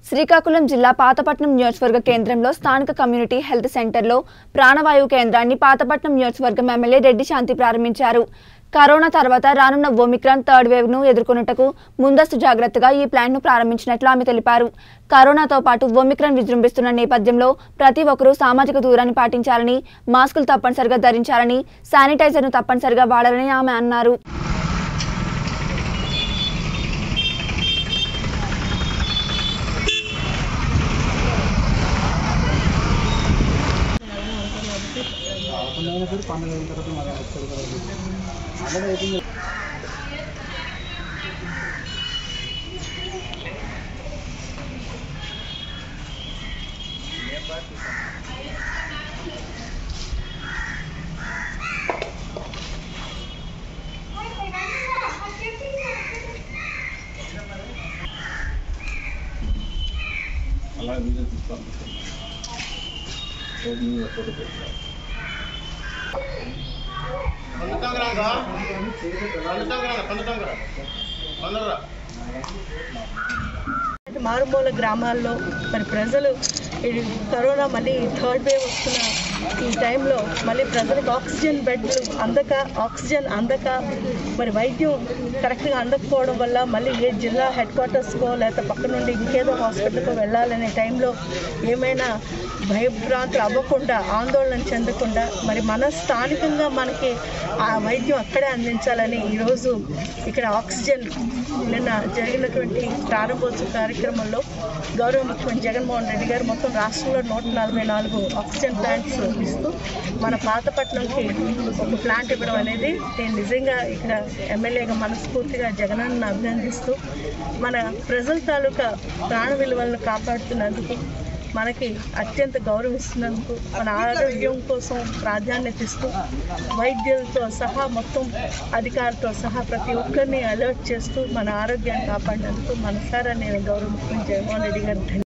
శ్రీకాకుళం జిల్లా పాతపట్నం నియోజకవర్గ కేంద్రంలో స్థానిక కమ్యూనిటీ హెల్త్ సెంటర్లో ప్రాణవాయువు కేంద్రాన్ని పాతపట్నం నియోజకవర్గం ఎమ్మెల్యే రెడ్డి శాంతి ప్రారంభించారు కరోనా తర్వాత రానున్న ఒమిక్రాన్ థర్డ్ వేవ్ ను ఎదుర్కొనుటకు ముందస్తు జాగ్రత్తగా ఈ ప్లాన్ ను ప్రారంభించినట్లు ఆమె తెలిపారు కరోనాతో పాటు ఒమిక్రాన్ విజృంభిస్తున్న నేపథ్యంలో ప్రతి ఒక్కరూ సామాజిక దూరాన్ని పాటించాలని మాస్కులు తప్పనిసరిగా ధరించాలని శానిటైజర్ ను తప్పనిసరిగా వాడాలని ఆమె అన్నారు పండుగ సరే పండుగ అయిన తర్వాత మరి వస్తుంది కదా పండుగ అయిపోయింది అలా వీడియో తీసుకోవాలి ఫోటో పెట్టాలి మారుమూల గ్రామాల్లో మరి ప్రజలు ఈ కరోనా మళ్ళీ థర్డ్ వేవ్ వస్తున్న ఈ టైంలో మళ్ళీ ప్రజలకు ఆక్సిజన్ బెడ్లు అందక ఆక్సిజన్ అందక మరి వైద్యం కరెక్ట్గా అందకపోవడం వల్ల మళ్ళీ ఏ జిల్లా హెడ్ క్వార్టర్స్కో లేకపోతే పక్క నుండి ఇంకేదో హాస్పిటల్కో వెళ్ళాలనే టైంలో ఏమైనా భయభ్రాంతులు అవ్వకుండా ఆందోళన చెందకుండా మరి మన స్థానికంగా మనకి ఆ వైద్యం అక్కడే అందించాలని ఈరోజు ఇక్కడ ఆక్సిజన్ నిన్న జరిగినటువంటి ప్రారంభోత్సవ కార్యక్రమంలో గౌరవ ముఖ్యమంత్రి జగన్మోహన్ రెడ్డి గారు మొత్తం రాష్ట్రంలో నూట నలభై నాలుగు ఆక్సిజన్ ప్లాంట్స్ ఇస్తూ మన పాతపట్నంకి ఒక ప్లాంట్ ఇవ్వడం అనేది నేను నిజంగా ఇక్కడ ఎమ్మెల్యేగా మనస్ఫూర్తిగా జగనన్న అభినందిస్తూ మన ప్రజల తాలూకా ప్రాణ విలువలను కాపాడుతున్నందుకు మనకి అత్యంత గౌరవిస్తున్నందుకు మన ఆరోగ్యం కోసం ప్రాధాన్యత ఇస్తూ వైద్యులతో సహా మొత్తం అధికారులతో సహా ప్రతి ఒక్కరిని అలర్ట్ చేస్తూ మన ఆరోగ్యాన్ని కాపాడినందుకు మనసారా నేను గౌరవ ముఖ్యమంత్రి జగన్మోహన్ రెడ్డి గారు